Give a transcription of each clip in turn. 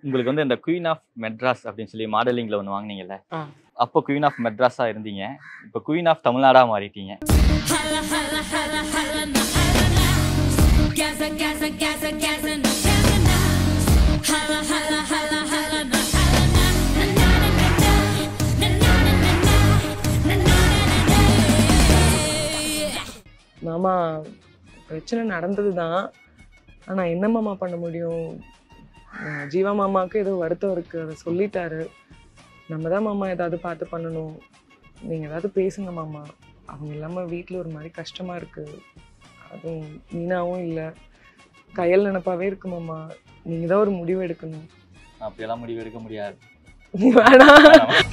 உங்களுக்கு வந்து இந்த குயின் ஆஃப் மெட்ராஸ் அப்படின்னு சொல்லி மாடலிங்ல ஒன்று வாங்குனீங்கல்ல ஆ. அப்போ குயின் ஆஃப் மெட்ராஸா இருந்தீங்க இப்போ குயின் ஆஃப் தமிழ்நாடா மாறிட்டீங்க Gaza, Gaza, Gaza, Gaza, no Gaza, no. Holla, holla, holla, holla, no holla, no. Na, na, na, na, na. Na, na, na, na, na. Na, na, na, na, na. மாமா பிரச்சனை நடந்தது தான் ஆனால் என்ன மாமா பண்ண முடியும் அஹ் ஜீவா மாமாவுக்கு ஏதோ வருத்தம் இருக்கு அதை சொல்லிட்டாரு நம்ம தான் மாமா ஏதாவது பார்த்து பண்ணணும் நீங்கள் ஏதாவது பேசுங்க மாமா அவங்க இல்லாமல் வீட்டில் ஒரு மாதிரி கஷ்டமாக இருக்கு அதுவும் மீனாவும் இல்லை கையல் நினப்பாவே இருக்கு மாமா நீங்கள் தான் ஒரு முடிவு எடுக்கணும் அப்படியெல்லாம் முடிவு எடுக்க முடியாது வேணாம்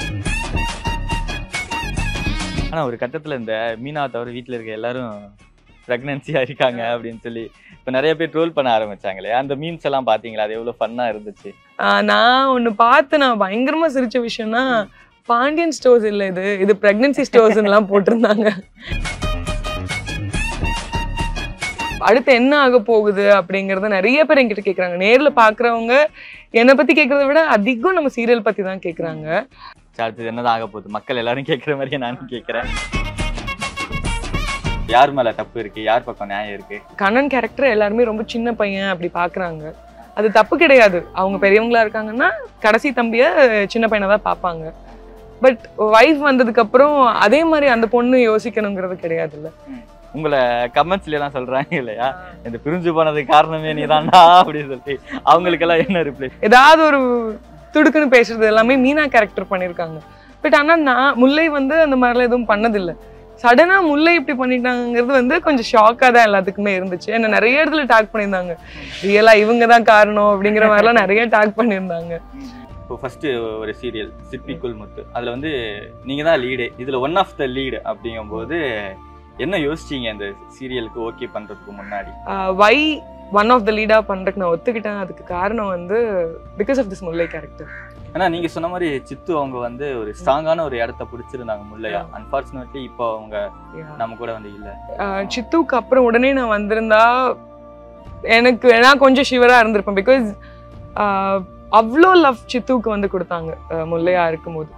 ஆனா ஒரு கட்டத்துல இந்த மீனா தவிர வீட்ல இருக்க எல்லாரும் பிரெக்னன்சியா இருக்காங்க அப்படின்னு சொல்லி இப்போ நிறைய பேர் ட்ரோல் பண்ண ஆரம்பிச்சாங்களே அந்த மீம்ஸ் எல்லாம் பாத்தீங்களா அது எவ்வளவு ஃபன்னா இருந்துச்சு ஆஹ் நான் ஒன்று பார்த்து நான் பயங்கரமா சிரிச்ச விஷயம்னா பாண்டியன் ஸ்டோர்ஸ் இல்லை இது இது பிரெக்னன்சி ஸ்டோர்ஸ்லாம் போட்டிருந்தாங்க அடுத்து என்ன ஆக போகுது அப்படிங்கறத நிறைய பேர் என்கிட்ட கேக்குறாங்க நேர்ல பாக்குறவங்க என்னை பத்தி கேக்குறத விட அதிகம் நம்ம சீரியல் பத்தி தான் கேக்குறாங்க சரி, அடுத்தது என்னதான் ஆக போகுது மக்கள் எல்லாரும் கேட்குற மாதிரியே நானும் கேட்குறேன் யார் மேல தப்பு இருக்கு யார் பக்கம் நியாயம் இருக்கு கண்ணன் கேரக்டர் எல்லாருமே ரொம்ப சின்ன பையன் அப்படி பாக்குறாங்க அது தப்பு கிடையாது அவங்க பெரியவங்களா இருக்காங்கன்னா கடைசி தம்பிய சின்ன பையனை தான் பார்ப்பாங்க பட் ஒய்ஃப் வந்ததுக்கு அப்புறம் அதே மாதிரி அந்த பொண்ணு யோசிக்கணுங்கிறது கிடையாதுல்ல உங்களை கமெண்ட்ஸ்ல எல்லாம் சொல்றாங்க இல்லையா இந்த பிரிஞ்சு போனதுக்கு காரணமே நீதான்டா அப்படின்னு சொல்லி அவங்களுக்கெல்லாம் என்ன ரிப்ளை ஏதாவது ஒரு துடுக்குன்னு பேசுறது எல்லாமே மீனா கேரக்டர் பண்ணியிருக்காங்க பட் ஆனா நான் முல்லை வந்து அந்த மாதிரிலாம் எதுவும் பண்ணதில்லை சடனா முல்லை இப்படி பண்ணிட்டாங்கிறது வந்து கொஞ்சம் ஷாக்காக தான் எல்லாத்துக்குமே இருந்துச்சு என்ன நிறைய இடத்துல டாக் பண்ணியிருந்தாங்க ரியலா இவங்க தான் காரணம் அப்படிங்கிற மாதிரிலாம் நிறைய டாக் பண்ணியிருந்தாங்க இப்போ ஃபர்ஸ்ட் ஒரு சீரியல் சிற்பிக்குள் முத்து அதுல வந்து நீங்க தான் லீடு இதுல ஒன் ஆஃப் த லீடு அப்படிங்கும்போது என்ன யோசிச்சீங்க இந்த சீரியலுக்கு ஓகே பண்றதுக்கு முன்னாடி வை ஒன் ஆஃப் த லீடா பண்றதுக்கு நான் ஒத்துக்கிட்டேன் அதுக்கு காரணம் வந்து because of this Mullai character ஆனா நீங்க சொன்ன மாதிரி சித்து அவங்க வந்து ஒரு ஸ்ட்ராங்கான ஒரு இடத்த பிடிச்சிருந்தாங்க முல்லையா அன்பார்ச்சுனேட்லி இப்போ அவங்க நம்ம கூட வந்து இல்ல சித்துவுக்கு அப்புறம் உடனே நான் வந்திருந்தா எனக்கு நான் கொஞ்சம் ஷிவரா இருந்திருப்பேன் பிகாஸ் அவ்வளோ லவ் சித்துவுக்கு வந்து கொடுத்தாங்க ஆஹ் முல்லையா இருக்கும்போது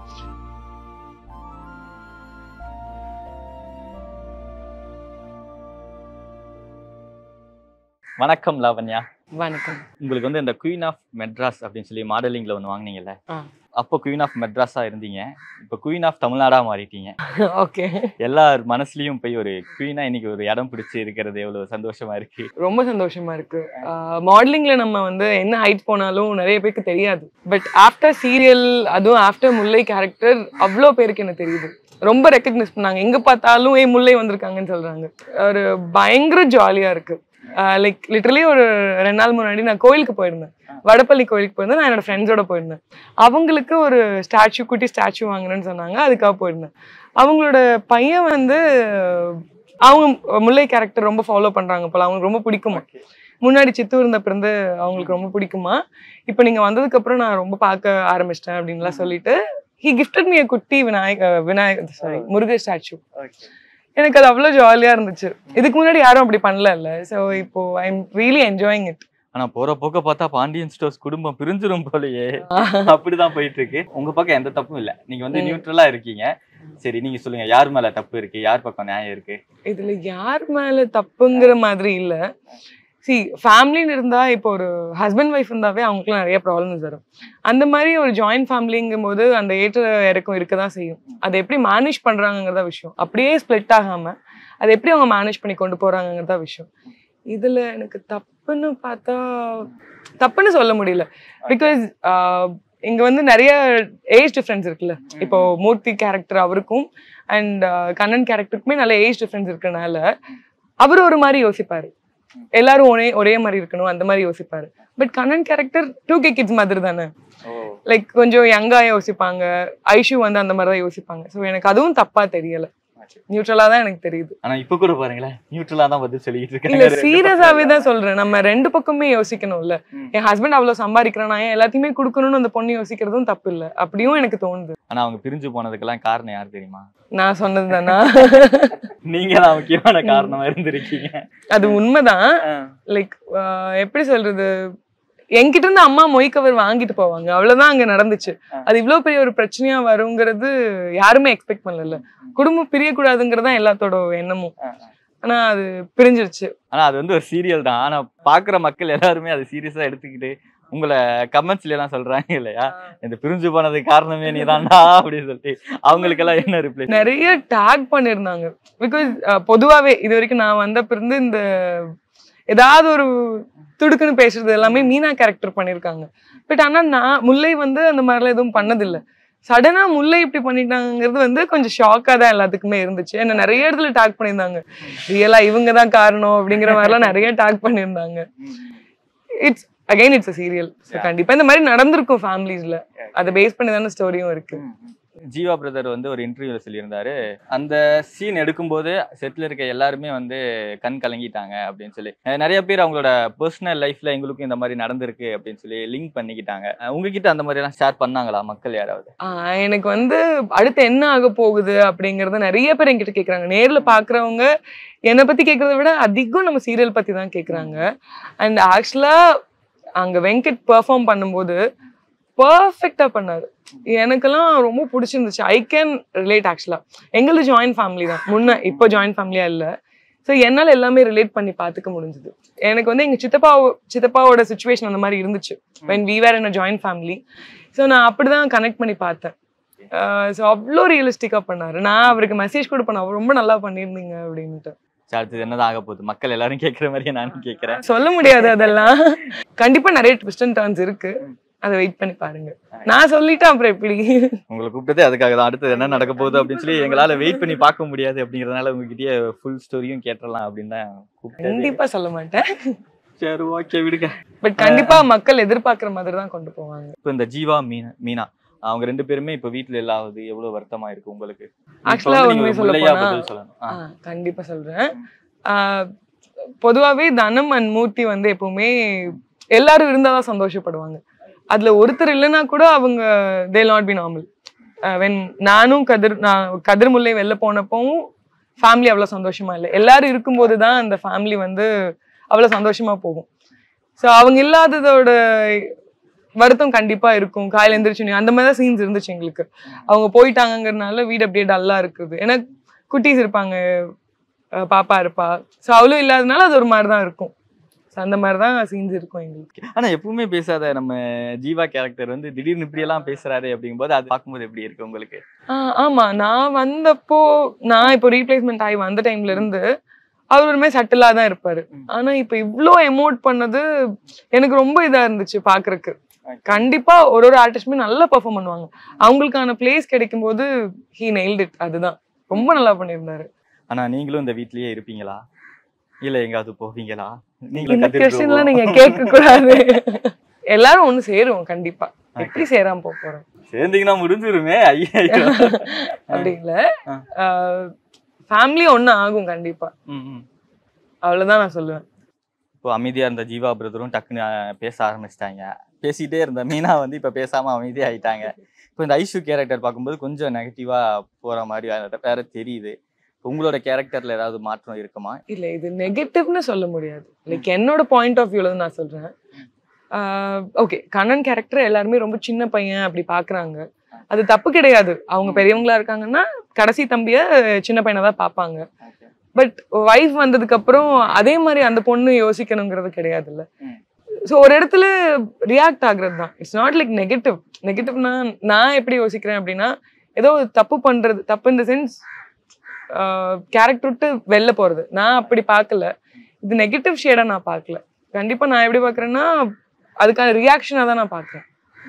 வணக்கம் லாவண்யா வணக்கம் உங்களுக்கு வந்து இந்த குயின் ஆஃப் மெட்ராஸ் அப்படின்னு சொல்லி மாடலிங்ல ஒன்று வாங்குனீங்கல்ல ஆ. அப்போ குயின் ஆஃப் மெட்ராஸா இருந்தீங்க இப்போ குயின் ஆஃப் தமிழ்நாடா மாறிட்டீங்க ஓகே எல்லார் மனசுலயும் போய் ஒரு குயினா இன்னைக்கு ஒரு இடம் பிடிச்சி இருக்கிறது எவ்வளவு சந்தோஷமா இருக்கு ரொம்ப சந்தோஷமா இருக்கு மாடலிங்ல நம்ம வந்து என்ன ஹைட் போனாலும் நிறைய பேருக்கு தெரியாது பட் ஆஃப்டர் சீரியல் அதுவும் ஆஃப்டர் முல்லை கேரக்டர் அவ்வளோ பேருக்கு எனக்கு தெரியுது ரொம்ப ரெக்கக்னைஸ் பண்ணாங்க எங்க பார்த்தாலும் ஏ முல்லை வந்திருக்காங்கன்னு சொல்றாங்க ஒரு பயங்கர ஜாலியா இருக்கு லைக் லிட்டரலி ஒரு ரெண்டு நாள் முன்னாடி நான் கோயிலுக்கு போயிருந்தேன் வடப்பள்ளி கோயிலுக்கு போயிருந்தேன் நான் என்னோட ஃப்ரெண்ட்ஸோட போயிருந்தேன் அவங்களுக்கு ஒரு ஸ்டாச்சு குட்டி ஸ்டாச்சு வாங்கணும்னு சொன்னாங்க அதுக்காக போயிருந்தேன் அவங்களோட பையன் வந்து அவங்க முல்லை கேரக்டர் ரொம்ப ஃபாலோ பண்றாங்க போல அவங்களுக்கு ரொம்ப பிடிக்குமா முன்னாடி சித்து இருந்த பிறந்து அவங்களுக்கு ரொம்ப பிடிக்குமா இப்போ நீங்க வந்ததுக்கு அப்புறம் நான் ரொம்ப பார்க்க ஆரம்பிச்சிட்டேன் அப்படின்லாம் சொல்லிட்டு ஹி கிஃப்டட் மீ குட்டி விநாயக விநாயகர் சாரி முருகர் ஸ்டாச்சு எனக்கு அது அவ்வளோ ஜாலியா இருந்துச்சு இதுக்கு முன்னாடி யாரும் அப்படி பண்ணல ஸோ இப்போ I am really enjoying it ஆனா போற போக்க பார்த்தா பாண்டியன் ஸ்டோர்ஸ் குடும்பம் பிரிஞ்சிரும் போலயே அப்படிதான் போயிட்டு இருக்கு உங்க பக்கம் எந்த தப்பும் இல்ல நீங்க வந்து ம். நியூட்ரலா இருக்கீங்க சரி நீங்க சொல்லுங்க யார் மேல தப்பு இருக்கு யார் பக்கம் நியாயம் இருக்கு இதுல யார் மேல தப்புங்கிற மாதிரி இல்ல சி ஃபேமிலின்னு இருந்தா இப்போ ஒரு ஹஸ்பண்ட் ஒய்ஃப் இருந்தாவே அவங்களுக்குலாம் நிறைய ப்ராப்ளம்ஸ் வரும் அந்த மாதிரி ஒரு ஜாயிண்ட் ஃபேமிலிங்கும் போது அந்த ஏற்ற இறக்கம் இருக்க தான் செய்யும் அதை எப்படி மேனேஜ் பண்றாங்கங்கிறதா விஷயம் அப்படியே ஸ்ப்ளிட் ஆகாம அதை எப்படி அவங்க மேனேஜ் பண்ணி கொண்டு போறாங்கங்கிறதா விஷயம் இதுல எனக்கு தப்புன்னு பார்த்தா தப்புன்னு சொல்ல முடியல பிகாஸ் இங்க வந்து நிறைய ஏஜ் டிஃப்ரென்ஸ் இருக்குல்ல இப்போ மூர்த்தி கேரக்டர் அவருக்கும் அண்ட் கண்ணன் கேரக்டருக்குமே நல்ல ஏஜ் டிஃப்ரென்ஸ் இருக்கனால அவர் ஒரு மாதிரி யோசிப்பாரு எல்லாரும் ஒரே ஒரே மாதிரி இருக்கணும் அந்த மாதிரி யோசிப்பாரு but Kannan character two K kids மாதிரி தானே லைக் கொஞ்சம் யங்கா யோசிப்பாங்க ஐஷு வந்து அந்த மாதிரி தான் யோசிப்பாங்க ஸோ எனக்கு அதுவும் தப்பா தெரியல நியூட்ரலா தான் எனக்கு தெரியுது ஆனா இப்ப கூட பாருங்களேன் நியூட்ரலா தான் பதில் சொல்லிட்டு இல்ல இருக்காங்க சீரியஸாவே தான் சொல்றேன் நம்ம ரெண்டு பக்கமே யோசிக்கணும்ல ம். என் ஹஸ்பண்ட் அவ்வளவு சம்பாதிக்கிறான் நான் ஏன் எல்லாத்தையுமே கொடுக்கணும்னு அந்த பொண்ணு யோசிக்கிறதும் தப்பு இல்ல அப்படியும் எனக்கு தோணுது ஆனா அவங்க பிரிஞ்சு போனதுக்கெல்லாம் காரணம் யார் தெரியுமா நான் சொன்னது தானா நீங்க தான் முக்கியமான காரணமா இருந்திருக்கீங்க அது உண்மைதான் லைக் எப்படி சொல்றது என்கிட்ட இருந்து அம்மா மொய் கவர் வாங்கிட்டு போவாங்க அவ்வளவுதான் அங்க நடந்துச்சு அது இவ்வளவு பெரிய ஒரு பிரச்சனையா வருங்கிறது யாருமே எக்ஸ்பெக்ட் பண்ணல குடும்பம் பிரியக்கூடாதுங்கிறது தான் எல்லாத்தோட எண்ணமும் ஆனா அது பிரிஞ்சிருச்சு ஆனா அது வந்து ஒரு சீரியல் தான் ஆனா பாக்குற மக்கள் எல்லாருமே அதை சீரியஸா எடுத்துக்கிட்டு உங்களை கமெண்ட்ஸ்ல எல்லாம் சொல்றாங்க இல்லையா இந்த பிரிஞ்சு போனதுக்கு காரணமே நீதான்டா அப்படின்னு சொல்லிட்டு அவங்களுக்கெல்லாம் என்ன ரிப்ளை நிறைய டேக் பண்ணிருந்தாங்க பிகாஸ் பொதுவாவே இது வரைக்கும் நான் வந்த பிறந்து இந்த ஏதாவது ஒரு துடுக்குன்னு பேசுறது எல்லாமே மீனா கேரக்டர் பண்ணிருக்காங்க பட் ஆனா நான் முல்லை வந்து அந்த மாதிரிலாம் எதுவும் பண்ணதில்லை சடனா முல்லை இப்படி பண்ணிட்டாங்கிறது வந்து கொஞ்சம் ஷாக்கா தான் எல்லாத்துக்குமே இருந்துச்சு என்ன நிறைய இடத்துல டேக் பண்ணியிருந்தாங்க ரியலா இவங்க தான் காரணம் அப்படிங்கிற மாதிரிலாம் நிறைய டேக் பண்ணியிருந்தாங்க it's again it's a serial கண்டிப்பா இந்த மாதிரி நடந்திருக்கும் ஃபேமிலிஸ்ல அதை பேஸ் பண்ணி தானே ஸ்டோரியும் இருக்கு ஜீவா பிரதர் வந்து ஒரு இன்டர்வியூல சொல்லியிருந்தாரு அந்த சீன் எடுக்கும்போது செட்ல இருக்க எல்லாருமே வந்து கண் கலங்கிட்டாங்க அப்படின்னு சொல்லி அஹ் நிறைய பேர் அவங்களோட பர்சனல் லைஃப்ல எங்களுக்கும் இந்த மாதிரி நடந்திருக்கு அப்படின்னு சொல்லி லிங்க் பண்ணிக்கிட்டாங்க அஹ் உங்ககிட்ட அந்த மாதிரி எல்லாம் ஷேர் பண்ணாங்களா மக்கள் யாராவது ஆஹ் எனக்கு வந்து அடுத்து என்ன ஆக போகுது அப்படிங்கறத நிறைய பேர் என்கிட்ட கேக்குறாங்க நேர்ல பாக்குறவங்க என்னை பத்தி கேக்குறத விட அதிகம் நம்ம சீரியல் பத்தி தான் கேக்குறாங்க அண்ட் ஆக்சுவலா அங்க வெங்கட் பெர்ஃபார்ம் பண்ணும்போது பர்ஃபெக்டா பண்ணாரு எனக்கெல்லாம் ரொம்ப பிடிச்சிருந்துச்சு ஐ கேன் ரிலேட் ஆக்சுவலா எங்களுது ஜாயின்ட் ஃபேமிலி தான் முன்ன இப்போ ஜாயின்ட் ஃபேமிலியா இல்ல ஸோ என்னால் எல்லாமே ரிலேட் பண்ணி பார்த்துக்க முடிஞ்சுது எனக்கு வந்து எங்கள் சித்தப்பா சித்தப்பாவோட சுச்சுவேஷன் அந்த மாதிரி இருந்துச்சு when we were in a joint family so நான் அப்படிதான் கனெக்ட் பண்ணி பார்த்தேன் ஸோ அவ்வளோ ரியலிஸ்டிக்காக பண்ணாரு நான் அவருக்கு மெசேஜ் கூட பண்ணேன் அவர் ரொம்ப நல்லா பண்ணியிருந்தீங்க அப்படின்ட்டு சரி, அடுத்தது என்னதான் ஆக போகுது மக்கள் எல்லாரும் கேட்குற மாதிரியே நானும் கேட்குறேன் சொல்ல முடியாது அதெல்லாம் கண்டிப்பா நிறைய ட்விஸ்ட் அண்ட் டர்ன்ஸ் இருக்கு அதை வெயிட் பண்ணி பாருங்க நான் சொல்லிட்டேன் அப்புறம் எப்படி உங்களை கூப்பிட்டதே அதுக்காக தான் அடுத்தது என்ன நடக்க போகுது அப்படின்னு சொல்லி எங்களால வெயிட் பண்ணி பார்க்க முடியாது அப்படிங்கறதுனால உங்ககிட்டயே ஃபுல் ஸ்டோரியும் கேட்டுடலாம் அப்படின்னு தான் கூப்பிட்டது கண்டிப்பா சொல்ல மாட்டேன் சரி ஓகே விடுங்க பட் கண்டிப்பா மக்கள் எதிர்பார்க்குற மாதிரி தான் கொண்டு போவாங்க இப்போ இந்த ஜீவா மீனா மீனா அவங்க ரெண்டு பேருமே இப்போ வீட்ல இல்லாதது எவ்வளவு வருத்தமா இருக்கு உங்களுக்கு Actually, இப்ப வந்து நீங்க உண்மையை சொல்ல முல்லையா போனா- பதில் சொல்லணும் ஆ. ஆ, கண்டிப்பா சொல்றேன் ஆஹ் பொதுவாவே தனம் அண்ட் மூர்த்தி வந்து எப்பவுமே எல்லாரும் இருந்தாதான் சந்தோஷப்படுவாங்க அதுல ஒருத்தர் இல்லைன்னா கூட அவங்க they not be normal when நானும் கதிர் நான் கதிர் முல்லை வெளில போனப்பவும் ஃபேமிலி அவ்வளவு சந்தோஷமா இல்லை எல்லாரும் இருக்கும்போது தான் அந்த ஃபேமிலி வந்து அவ்வளவு சந்தோஷமா போகும் ஸோ அவங்க இல்லாததோட வருத்தம் கண்டிப்பா இருக்கும் காலையில எந்திரிச்சு அந்த மாதிரி தான் சீன்ஸ் இருந்துச்சு எங்களுக்கு அவங்க போயிட்டாங்கங்கிறதுனால வீடு அப்படியே டல்லா இருக்குது ஏன்னா குட்டீஸ் இருப்பாங்க அஹ் பாப்பா இருப்பா ஸோ அவளும் இல்லாதனால அது ஒரு மாதிரி தான் இருக்கும் ஸோ அந்த மாதிரி தான் சீன்ஸ் இருக்கும் எங்களுக்கு ஆனா எப்பவுமே பேசாத நம்ம ஜீவா கேரக்டர் வந்து திடீர்னு இப்படி எல்லாம் பேசுறாரு அப்படிங்கும்போது அது பார்க்கும்போது எப்படி இருக்கு உங்களுக்கு ஆ, ஆமா நான் வந்தப்போ நான் இப்போ ரீப்ளேஸ்மெண்ட் ஆகி வந்த டைம்ல இருந்து அவர் ஒரு மாதிரி சட்டிலா தான் இருப்பாரு ம். ஆனா இப்போ இவ்ளோ எமோட் பண்ணது எனக்கு ரொம்ப இதா இருந்துச்சு பாக்குறதுக்கு கண்டிப்பா ஒரு ஒரு ஆர்டிஸ்டுமே நல்லா பெர்ஃபார்ம் பண்ணுவாங்க அவங்களுக்கான பிளேஸ் கிடைக்கும் போது ஹீ நெயில்ட் இட் அதுதான் ரொம்ப நல்லா பண்ணியிருந்தாரு ஆனா நீங்களும் இந்த வீட்லயே இருப்பீங்களா இல்ல எங்காவது போவீங்களா நீங்களும் இந்த கதிர் கொஸ்டின்லாம் bro-வா? நீங்க கேட்க கூடாது எல்லாரும் ஒண்ணு சேருவோம் கண்டிப்பா எப்படி சேராம போக போறோம் சேர்ந்தீங்கன்னா முடிஞ்சிருமே ஐயா அப்படி இல்ல ஆ. ஃபேமிலி ஒண்ணு ஆகும் கண்டிப்பா ம், ம். அவ்வளவுதான் நான் சொல்லுவேன் இப்போ அமைதியா இருந்த ஜீவா பிரதரும் டக்குன்னு அஹ், பேச ஆரம்பிச்சிட்டாங்க பேசிட்டே இருந்த மீனா வந்து இப்ப பேசாம அமைதியா ஆயிட்டாங்க இப்போ இந்த ஐஷு கேரக்டர் பார்க்கும்போது கொஞ்சம் நெகட்டிவா போற மாதிரி வேற- வேற தெரியுது இப்ப உங்களோட கேரக்டர்ல ஏதாவது மாற்றம் இருக்குமா இல்ல இது நெகட்டிவ்னு சொல்ல முடியாது லைக் என்னோட பாயிண்ட் ஆஃப் வியூல நான் சொல்றேன் ஓகே கண்ணன் கேரக்டர் எல்லாருமே ரொம்ப சின்ன பையன் அப்படி பாக்குறாங்க அது தப்பு கிடையாது அவங்க பெரியவங்களா இருக்காங்கன்னா கடைசி தம்பிய சின்ன பையனை தான் பார்ப்பாங்க பட் ஒய்ஃப் வந்ததுக்கு அப்புறம் அதே மாதிரி அந்த பொண்ணு யோசிக்கணுங்கிறது கிடையாதுல்ல ம். ஸோ ஒரு இடத்துல ரியாக்ட் ஆகுறது தான் இட்ஸ் நாட் லைக் நெகட்டிவ் நெகட்டிவ்னா நான் எப்படி யோசிக்கிறேன் அப்படின்னா ஏதோ ஒரு தப்பு பண்றது தப்பு இந்த சென்ஸ் கேரக்டர் விட்டு வெளில போறது நான் அப்படி பார்க்கல இது நெகட்டிவ் ஷேடா நான் பார்க்கல கண்டிப்பா நான் எப்படி பார்க்கறேன்னா அதுக்கான ரியாக்ஷனா தான் நான் பார்க்கறேன்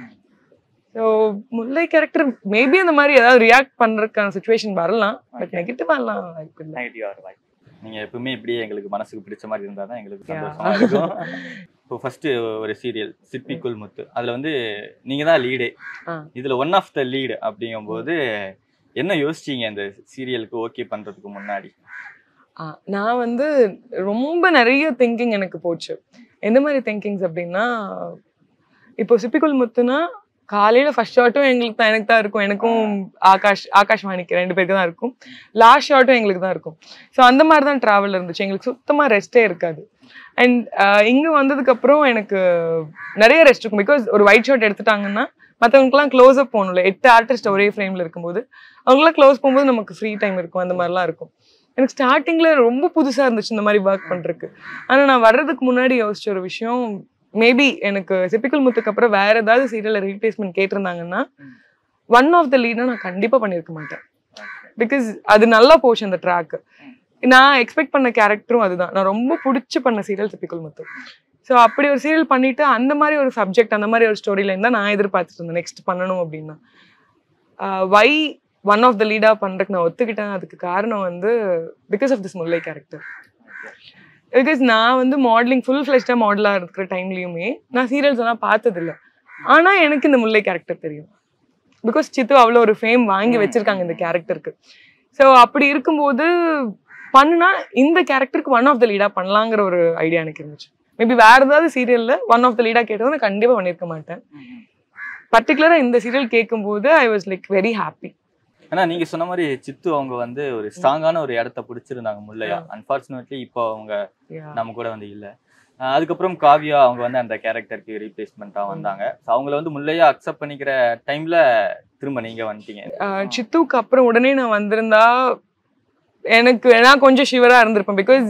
ஸோ முல்லை கேரக்டர் மேபி அந்த மாதிரி ஏதாவது ரியாக்ட் பண்றதுக்கான சுச்சுவேஷன் வரலாம் பட் நெகட்டிவா எல்லாம் வாய்ப்பு இல்லை நெகட்டிவா வாய்ப்பு நீங்க எப்பவுமே இப்படியே எங்களுக்கு மனசுக்கு பிடிச்ச மாதிரி இருந்தா தான் எங்களுக்கு Yeah. சந்தோஷமா இருக்கும் இப்போ ஃபர்ஸ்ட் ஒரு சீரியல் சிற்பிக்குள் முத்து அதுல வந்து நீங்க தான் லீடே ஆ. இதுல ஒன் ஆஃப் த லீடு அப்படிங்கும்போது என்ன யோசிச்சீங்க இந்த சீரியலுக்கு ஓகே பண்றதுக்கு முன்னாடி ஆ, நான் வந்து ரொம்ப நிறைய திங்கிங் எனக்கு போச்சு எந்த மாதிரி திங்கிங்ஸ் அப்படின்னா இப்போ சிப்பிக்குள் முத்துனா காலையில ஃபர்ஸ்ட் ஷாட்டும் எங்களுக்கு தான் எனக்கு தான் இருக்கும் எனக்கும் ஆகாஷ் ஆகாஷ் வாணிக்கு ரெண்டு பேருக்கு தான் இருக்கும் லாஸ்ட் ஷாட்டும் எங்களுக்கு தான் இருக்கும் ஸோ அந்த மாதிரி தான் ட்ராவல் இருந்துச்சு எங்களுக்கு சுத்தமா ரெஸ்டே இருக்காது அண்ட் இங்க வந்ததுக்கு அப்புறம் எனக்கு நிறைய ரெஸ்ட் இருக்கும் பிகாஸ் ஒரு ஒயிட் ஷாட் எடுத்துட்டாங்கன்னா மற்றவங்களுக்குலாம் க்ளோஸ் அப் போகணும்ல எட்டு ஆர்டிஸ்ட் ஒரே ஃப்ரேம்ல இருக்கும்போது அவங்களாம் க்ளோஸ் போகும்போது நமக்கு ஃப்ரீ டைம் இருக்கும் அந்த மாதிரிலாம் இருக்கும் எனக்கு ஸ்டார்டிங்ல ரொம்ப புதுசா இருந்துச்சு இந்த மாதிரி ஒர்க் பண்றதுக்கு ஆனா நான் வர்றதுக்கு முன்னாடி யோசிச்ச ஒரு விஷயம் மேபி எனக்கு சிப்பிக்கல் முத்துக்கு அப்புறம் வேற ஏதாவது சீரியல்ல ரீப்ளேஸ்மெண்ட் கேட்டிருந்தாங்கன்னா ஒன் ஆஃப் த லீடை நான் கண்டிப்பா பண்ணியிருக்க மாட்டேன் பிகாஸ் அது நல்லா போச்சு அந்த ட்ராக் நான் எக்ஸ்பெக்ட் பண்ண கேரக்டரும் அதுதான் நான் ரொம்ப பிடிச்சி பண்ண சீரியல் சிப்பிக்கல் முத்து ஸோ அப்படி ஒரு சீரியல் பண்ணிட்டு அந்த மாதிரி ஒரு சப்ஜெக்ட் அந்த மாதிரி ஒரு ஸ்டோரி லைன் தான் நான் எதிர்பார்த்துட்டு இருந்தேன் நெக்ஸ்ட் பண்ணணும் அப்படின்னா வை ஒன் ஆஃப் த லீடா பண்றதுக்கு நான் ஒத்துக்கிட்டேன் அதுக்கு காரணம் வந்து because of this Mullai character because நான் வந்து மாடலிங் ஃபுல் ஃபிளெஷ்டாக மாடலாக இருக்கிற டைம்லையுமே நான் சீரியல்ஸ் எல்லாம் பார்த்ததில்ல ஆனால் எனக்கு இந்த முல்லை கேரக்டர் தெரியும் பிகாஸ் சித்து அவ்வளோ ஒரு ஃபேம் வாங்கி வச்சிருக்காங்க இந்த கேரக்டருக்கு ஸோ அப்படி இருக்கும்போது பண்ணுனா இந்த கேரக்டருக்கு ஒன் ஆஃப் த லீடா பண்ணலாங்கிற ஒரு ஐடியா எனக்கு இருந்துச்சு மேபி வேற ஏதாவது சீரியல்ல ஒன் ஆஃப் த லீடா கேட்டது நான் கண்டிப்பா பண்ணியிருக்க மாட்டேன் பர்டிகுலரா இந்த சீரியல் கேட்கும்போது I was like very happy ஆனா நீங்க சொன்ன மாதிரி சித்து அவங்க வந்து ஒரு ஸ்ட்ராங்கான ஒரு இடத்த பிடிச்சிருந்தாங்க முல்லையா அன்பார்ச்சுனேட்லி இப்போ அவங்க நம்ம கூட வந்து இல்ல அஹ் அதுக்கப்புறம் காவியா அவங்க வந்து அந்த கேரக்டருக்கு ரீப்ளேஸ்மெண்ட்டாக வந்தாங்க So அவங்கள வந்து முல்லையா அக்செப்ட் பண்ணிக்கிற டைம்ல திரும்ப நீங்க வந்துட்டீங்க சித்துக்கு அப்புறம் உடனே நான் வந்திருந்தா எனக்கு நான் கொஞ்சம் ஷிவரா இருந்திருப்பேன் பிகாஸ்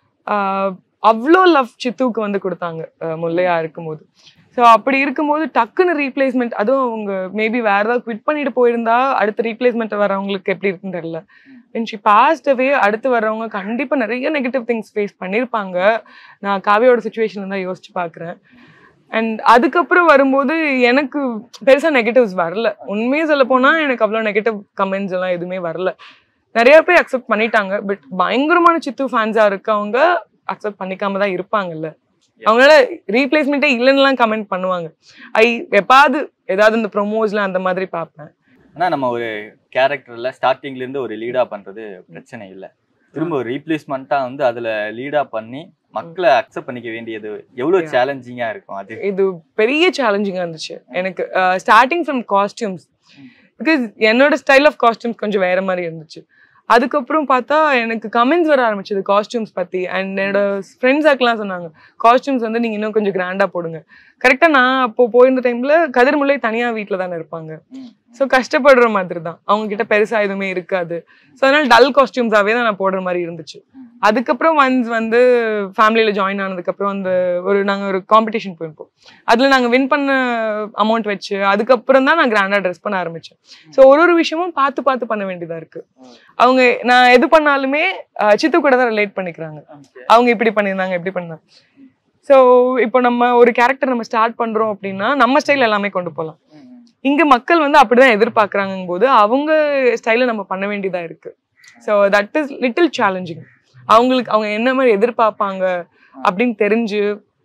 அவ்வளோ லவ் சித்துவுக்கு வந்து கொடுத்தாங்க அஹ் முல்லையா இருக்கும்போது ஸோ அப்படி இருக்கும்போது டக்குன்னு ரீப்ளேஸ்மெண்ட் அதுவும் அவங்க மேபி வேற ஏதாவது குவிட் பண்ணிட்டு போயிருந்தா அடுத்த ரீப்ளேஸ்மெண்ட் வரவங்களுக்கு எப்படி இருக்குன்னு தெரியல when she passed away அடுத்து வர்றவங்க கண்டிப்பா நிறைய நெகட்டிவ் திங்ஸ் ஃபேஸ் பண்ணியிருப்பாங்க நான் காவியோட சுச்சுவேஷன் தான் யோசிச்சு பார்க்குறேன் அண்ட் அதுக்கப்புறம் வரும்போது எனக்கு பெருசா நெகட்டிவ்ஸ் வரல உண்மையே சொல்ல போனா எனக்கு அவ்வளோ நெகட்டிவ் கமெண்ட்ஸ் எல்லாம் எதுவுமே வரல நிறைய பேர் அக்செப்ட் பண்ணிட்டாங்க பட் பயங்கரமான சித்து ஃபேன்ஸா இருக்கவங்க அக்செப்ட் பண்ணிக்காம தான் இருப்பாங்கல்ல அவங்களால ரீப்ளேஸ்மெண்ட்டே இல்லைன்னுலாம் கமெண்ட் பண்ணுவாங்க ஐ எப்பாவது ஏதாவது இந்த ப்ரொமோஸ்ல அந்த மாதிரி பார்ப்பேன் ஆனா நம்ம ஒரு கேரக்டர்ல ஸ்டார்டிங்ல இருந்து ஒரு லீடா பண்றது பிரச்சனை இல்ல திரும்ப ஒரு ரீப்ளேஸ்மெண்ட்டா வந்து அதுல லீடா பண்ணி மக்களை அக்செப்ட் பண்ணிக்க வேண்டியது எவ்வளவு சேலஞ்சிங்கா இருக்கும் அது இது பெரிய சேலஞ்சிங்காக இருந்துச்சு எனக்கு ஸ்டார்டிங் ஃப்ரம் காஸ்டியூம்ஸ் பிகாஸ் என்னோட ஸ்டைல் ஆஃப் காஸ்டியூம்ஸ் கொஞ்சம் வேற மாதிரி இருந்துச்சு அதுக்கப்புறம் பார்த்தா எனக்கு கமெண்ட்ஸ் வர ஆரம்பிச்சது காஸ்டியூம்ஸ் பத்தி அண்ட் என்னோட ஃப்ரெண்ட்ஸ் ஆக்கெல்லாம் சொன்னாங்க காஸ்டியூம்ஸ் வந்து நீங்க இன்னும் கொஞ்சம் கிராண்டா போடுங்க கரெக்டா நான் அப்போ போயிருந்த டைம்ல கதிர்முல்லை தனியா வீட்டில் தானே இருப்பாங்க ஸோ கஷ்டப்படுற மாதிரி தான் அவங்க கிட்ட பெருசா எதுவுமே இருக்காது ஸோ அதனால டல் காஸ்டியூம்ஸாவே தான் நான் போடுற மாதிரி இருந்துச்சு அதுக்கப்புறம் ஒன்ஸ் வந்து ஃபேமிலியில ஜாயின் ஆனதுக்கப்புறம் அந்த ஒரு நாங்க ஒரு காம்படிஷன் போயிருப்போம் அதுல நாங்க வின் பண்ண அமௌண்ட் வச்சு அதுக்கப்புறம் தான் நான் கிராண்டா ட்ரெஸ் பண்ண ஆரம்பிச்சேன் ஸோ ஒரு ஒரு விஷயமும் பார்த்து பார்த்து பண்ண வேண்டியதா இருக்கு அவங்க நான் எது பண்ணாலுமே அஹ், சித்து கூட தான் ரிலேட் பண்ணிக்கிறாங்க அவங்க இப்படி பண்ணியிருந்தாங்க இப்படி பண்ணாங்க ஸோ இப்போ நம்ம ஒரு கேரக்டர் நம்ம ஸ்டார்ட் பண்றோம் அப்படின்னா நம்ம ஸ்டைல் எல்லாமே கொண்டு போகலாம் இங்க மக்கள் வந்து அப்படிதான் எதிர்பார்க்கறாங்கும் போது அவங்க ஸ்டைல நம்ம பண்ண வேண்டியதா இருக்கு so that is little challenging அவங்களுக்கு அவங்க என்ன மாதிரி எதிர்பார்ப்பாங்க அப்படின்னு தெரிஞ்சு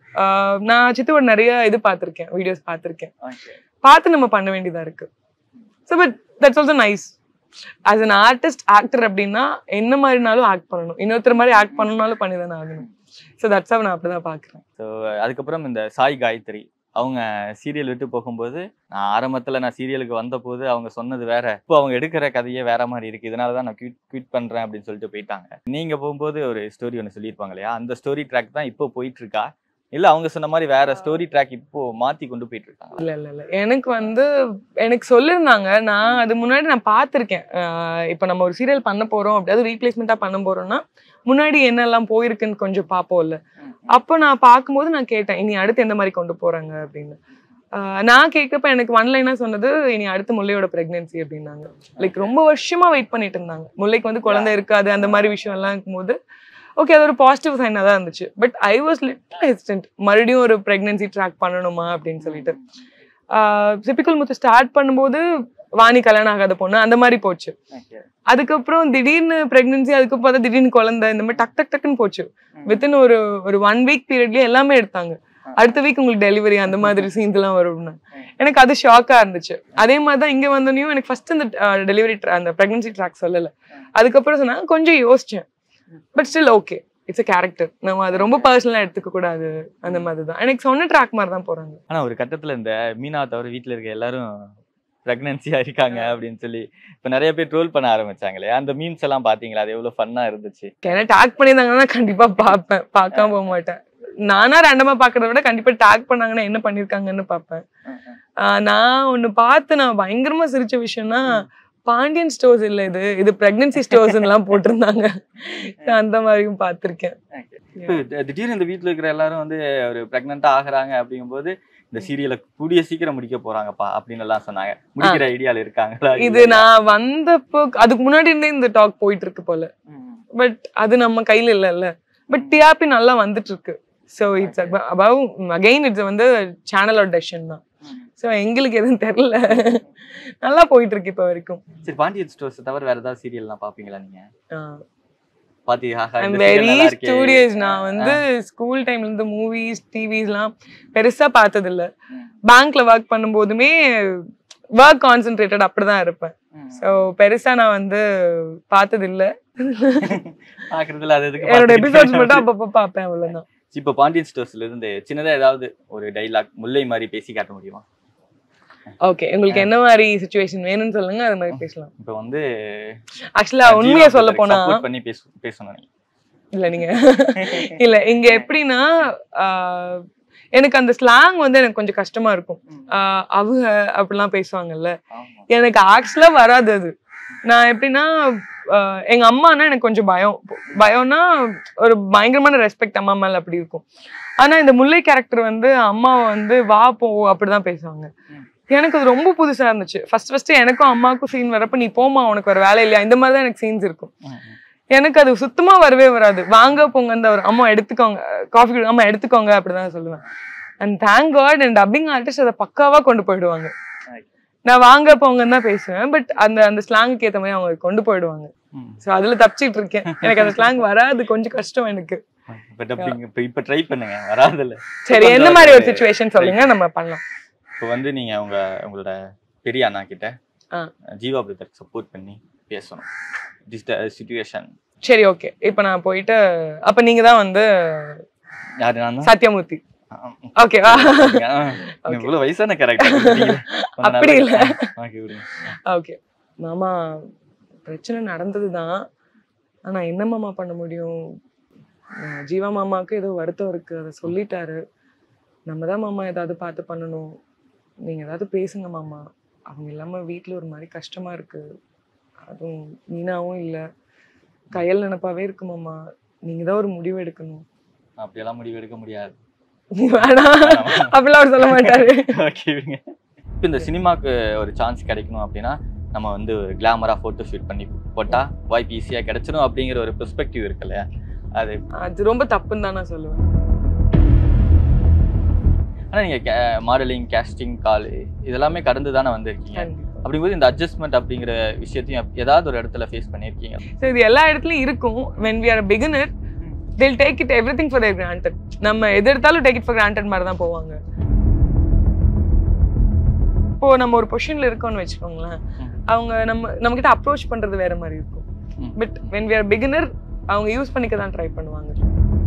ஆஹ் நான் சித்துவோட நிறைய இது பார்த்துருக்கேன் வீடியோஸ் பார்த்துருக்கேன் பார்த்து நம்ம பண்ண வேண்டியதா இருக்கு so but that's also nice as an artist actor அப்படின்னா என்ன மாதிரினாலும் ஆக்ட் பண்ணணும் இன்னொருத்தர் மாதிரி ஆக்ட் பண்ணணும்னாலும் பண்ணி தானே ஆகணும் ஸோ தட்ஸ் நான் அப்படிதான் பார்க்குறேன் ஸோ அதுக்கப்புறம் இந்த சாய் காயத்ரி அவங்க சீரியல் விட்டு போகும்போது நான் ஆரம்பத்துல நான் சீரியலுக்கு வந்த போது அவங்க சொன்னது வேற இப்போ அவங்க எடுக்கிற கதையே வேற மாதிரி இருக்கு இதனால தான் நான் குவிட் குவிட் பண்றேன் அப்படின்னு சொல்லிட்டு போயிட்டாங்க நீங்க போகும்போது ஒரு ஸ்டோரி ஒன்று சொல்லியிருப்பாங்க இல்லையா அந்த ஸ்டோரி ட்ராக் தான் இப்போ போயிட்டு இருக்கா இல்ல அவங்க சொன்ன மாதிரி வேற ஸ்டோரி ட்ராக் இப்போ மாத்தி கொண்டு போயிட்டு இருக்காங்க இல்ல இல்ல இல்ல எனக்கு வந்து எனக்கு சொல்லியிருந்தாங்க நான் அது முன்னாடி நான் பார்த்துருக்கேன் இப்போ நம்ம ஒரு சீரியல் பண்ண போறோம் அப்படியாவது ரீப்ளேஸ்மெண்ட்டா பண்ண போறோம்னா முன்னாடி என்னெல்லாம் போயிருக்குன்னு கொஞ்சம் பார்ப்போம்ல அப்போ நான் பார்க்கும்போது நான் கேட்டேன் இனி அடுத்து எந்த மாதிரி கொண்டு போறாங்க அப்படின்னு ஆஹ் நான் கேட்கப்ப எனக்கு ஒன் லைனா சொன்னது இனி அடுத்து முல்லையோட பிரெக்னன்சி அப்படின்னாங்க லைக் ரொம்ப வருஷமா வெயிட் பண்ணிட்டு இருந்தாங்க முல்லைக்கு வந்து குழந்தை இருக்காது அந்த மாதிரி விஷயம் எல்லாம் இருக்கும்போது ஓகே அது ஒரு பாசிட்டிவ் சைனாக தான் இருந்துச்சு but I was little hesitant மறுபடியும் ஒரு ப்ரெக்னன்சி ட்ராக் பண்ணணுமா அப்படின்னு சொல்லிட்டு சிப்பிக்கல் முத்து ஸ்டார்ட் பண்ணும்போது வாணி கல்யாணம் ஆகாத பொண்ணு அந்த மாதிரி போச்சு அதுக்கப்புறம் திடீர்னு பிரெக்னன்சி அதுக்கு பார்த்தா திடீர்னு குழந்தை இந்த மாதிரி டக் டக் டக்குன்னு போச்சு வித்தின் ஒரு ஒரு ஒன் வீக் பீரியட்லயே எல்லாமே எடுத்தாங்க அடுத்த வீக் உங்களுக்கு டெலிவரி அந்த மாதிரி சீன்ஸ் எல்லாம் வரும்னு எனக்கு அது ஷாக்கா இருந்துச்சு அதே மாதிரி தான் இங்க வந்தோடனையும் எனக்கு ஃபர்ஸ்ட் அந்த டெலிவரி அந்த பிரெக்னன்சி ட்ராக் சொல்லல அதுக்கப்புறம் சொன்னாங்க கொஞ்சம் யோசிச்சேன் but still okay it's a character நம்ம அது ரொம்ப பர்சனலா எடுத்துக்க கூடாது அந்த மாதிரி தான் எனக்கு சொன்ன ட்ராக் மாதிரி தான் போறாங்க ஆனா ஒரு கட்டத்துல இந்த மீனா தவிர வீட்ல இருக்க எல்லாரும் பிரெக்னன்சியா இருக்காங்க அப்படின்னு சொல்லி இப்ப நிறைய பேர் ட்ரோல் பண்ண ஆரம்பிச்சாங்களே அந்த மீம்ஸ் எல்லாம் பாத்தீங்களா அது எவ்வளவு ஃபன்னா இருந்துச்சு என்ன டேக் பண்ணியிருந்தாங்கன்னா கண்டிப்பா பார்ப்பேன் பார்க்காம போக மாட்டேன் நானா ரேண்டமா பாக்குறத விட கண்டிப்பா டேக் பண்ணாங்கன்னா என்ன பண்ணிருக்காங்கன்னு பார்ப்பேன் ஆஹ் நான் ஒண்ணு பார்த்து நான் பயங்கரமா சிரிச்ச விஷயம்னா பாண்டியன் ஸ்டோர்ஸ் இல்ல இது இது பிரெக்னன்சி ஸ்டோர்ஸ் எல்லாம் போட்டிருந்தாங்க நான் அந்த மாதிரியும் பார்த்திருக்கேன் இப்ப தி- திடீர்னு இந்த வீட்ல இருக்கிற எல்லாரும் வந்து ஒரு பிரெக்னெண்டா ஆகுறாங்க அப்படிங்கும்போது இந்த சீரியலை கூடிய சீக்கிரம் முடிக்க போறாங்கப்பா அப்படின்னு எல்லாம் சொன்னாங்க முடிக்கிற ஐடியால இருக்காங்களா இது நான் வந்தப்போ அதுக்கு முன்னாடி இருந்தே இந்த டாக் போயிட்டு இருக்கு போல பட் அது நம்ம கையில இல்லைல்ல பட் டிஆர்பி நல்லா வந்துட்டு இருக்கு so it's above again it's வந்து சேனலோட டெசிஷன் தான் ஸோ எங்களுக்கு எதுவும் தெரியல நல்லா போயிட்டு இருக்கு இப்போ வரைக்கும் சரி பாண்டியன் ஸ்டோர்ஸ் தவிர வேற ஏதாவது சீரியல் எல்லாம் பாப்பீங்களா நீங்க ஆஹ் பாத்தி ஆஹா, ஐம் இந்த serial வெரி நல்லா இருக்கே. ஸ்டூடியஸ் நான் வந்து ஸ்கூல் டைம்ல இருந்து மூவிஸ் டிவிஸ்லாம் பெருசா பார்த்தது இல்ல ம். பேங்க்ல ஒர்க் பண்ணும்போதுமே ஒர்க் கான்சென்ட்ரேட்டட் அப்படிதான் இருப்பேன் ம். ஸோ பெருசா நான் வந்து பார்த்தது இல்ல பாக்குறதுல அது எதுக்கு என்னோட பாத்துக்கிட்டு எபிசோட்ஸ் மட்டும் அப்பப்போ பார்ப்பேன் அவ்வளவுதான் இப்ப பாண்டியன் ஸ்டோர்ஸ்ல இருந்து சின்னதா ஏதாவது ஒரு டைலாக் முல்லை மாதிரி பேசி காட்ட முடியுமா ஓகே உங்களுக்கு என்ன மாதிரி சுச்சுவேஷன் வேணும்னு சொல்லுங்க அது மாதிரி பேசலாம் இப்ப வந்து ஆக்சுவலா உண்மையை சொல்ல போனா சப்போர்ட் பண்ணி பேச பேசணும் நீங்க இல்ல நீங்க இல்ல இங்க எப்படின்னா ஆஹ், எனக்கு அந்த ஸ்லாங் வந்து எனக்கு கொஞ்சம் கஷ்டமா இருக்கும் ஆஹ், அவங்க அப்படிலாம் பேசுவாங்கல்ல ஆமா. எனக்கு ஆக்சுவலா வராது அது நான் எப்படின்னா ஆஹ், எங்க அம்மானா எனக்கு கொஞ்சம் பயம் பயம்னா ஒரு பயங்கரமான ரெஸ்பெக்ட் அம்மா மேல அப்படி இருக்கும் ஆனா இந்த முல்லை கேரக்டர் வந்து அம்மாவை வந்து வா போ அப்படிதான் பேசுவாங்க ம். எனக்கு அது ரொம்ப புதுசா இருந்துச்சு ஃபர்ஸ்ட் ஃபர்ஸ்ட் எனக்கும் அம்மாவுக்கும் சீன் வரப்ப நீ போமா உனக்கு ஒரு வேலை இல்லையா இந்த மாதிரி தான் எனக்கு சீன்ஸ் இருக்கும் ம், ம். எனக்கு அது சுத்தமா வரவே வராது வாங்க போங்க அந்த ஒரு அம்மா எடுத்துக்கோங்க காஃபி அம்மா எடுத்துக்கோங்க அப்படிதான் சொல்லுவேன் and thank God and dubbing artist அதை பக்காவா கொண்டு போயிடுவாங்க நான் வாங்க போங்கன்னு தான் பேசுவேன் பட் அந்த அந்த ஸ்லாங்குக்கு ஏத்த மாதிரி அவங்க கொண்டு போயிடுவாங்க ம். சோ அதுல தப்பிச்சிட்டு இருக்கேன் எனக்கு அந்த ஸ்லாங் வராது கொஞ்சம் கஷ்டம் எனக்கு பட் அப்படிங்க இப்ப இப்ப ட்ரை பண்ணுங்க வராதுல்ல சரி கொஞ்சம் எந்த மாதிரி ஒரு அது சுச்சுவேஷன் சொல்லுங்க நம்ம பண்ணலாம் இப்போ வந்து நீங்க உங்க உங்களோட பெரிய அண்ணா கிட்ட ஆ. ஜீவா பிரதருக்கு சப்போர்ட் பண்ணி பேசணும் திஸ் சுச்சுவேஷன் சரி ஓகே இப்போ நான் போயிட்டு அப்ப நீங்க தான் வந்து யாரு நான் தான் சத்யமூர்த்தி ஓகேவா இவ்வளவு வயசான கேரக்டர் அப்படி இல்ல. ஓகே விடுங்க ஓகே மாமா பிரச்சனை நடந்தது தான் ஆனா என்ன மாமா பண்ண முடியும் அஹ் ஜீவா மாமாவுக்கு ஏதோ வருத்தம் இருக்கு அதை சொல்லிட்டாரு நம்ம தான் மாமா ஏதாவது பார்த்து பண்ணணும் நீங்க ஏதாவது பேசுங்க மாமா அவங்க இல்லாம வீட்ல ஒரு மாதிரி கஷ்டமா இருக்கு அதுவும் மீனாவும் இல்ல கையல் நினைப்பாவே இருக்கு மாமா நீங்க தான் ஒரு முடிவு எடுக்கணும் அப்படியெல்லாம் முடிவு எடுக்க முடியாது வேணாம் அப்படிலாம் அவர் சொல்ல மாட்டாரு ஓகே இப்போ இந்த சினிமாக்கு ஒரு சான்ஸ் கிடைக்கணும் அப்படின்னா நம்ம வந்து ஒரு கிளாமரா ஃபோட்டோ ஷூட் பண்ணி போட்டா வாய்ப்பு ஈஸியா கிடைச்சிடும் அப்படிங்கிற ஒரு பெர்ஸ்பெக்டிவ் இருக்கு இல்லையா அது அது ரொம்ப தப்புன்னு தான் நான் சொல்லுவேன் ஆனா நீங்க மாடலிங் கேஸ்டிங் கால் இதெல்லாமே கடந்து தானே வந்திருக்கீங்க அப்படிங்கும்போது இந்த அட்ஜஸ்ட்மெண்ட் அப்படிங்கிற விஷயத்தையும் எப்- ஏதாவது ஒரு இடத்துல ஃபேஸ் பண்ணியிருக்கீங்க ஸோ இது எல்லா இடத்துலயும் இருக்கும் when we are beginner till take it everything for their granted நம்ம எது எடுத்தாலும் டேக் இட் ஃபார் கிராண்டட் மாதிரி தான் போவாங்க இப்போ நம்ம ஒரு பொசிஷன்ல இருக்கோம்னு வச்சுக்கோங்களேன் ம். அவங்க நம்ம நம்ம கிட்ட அப்ரோச் பண்றது வேற மாதிரி இருக்கும் ம். But when we are beginner அவங்க யூஸ் பண்ணிக்க தான் ட்ரை பண்ணுவாங்க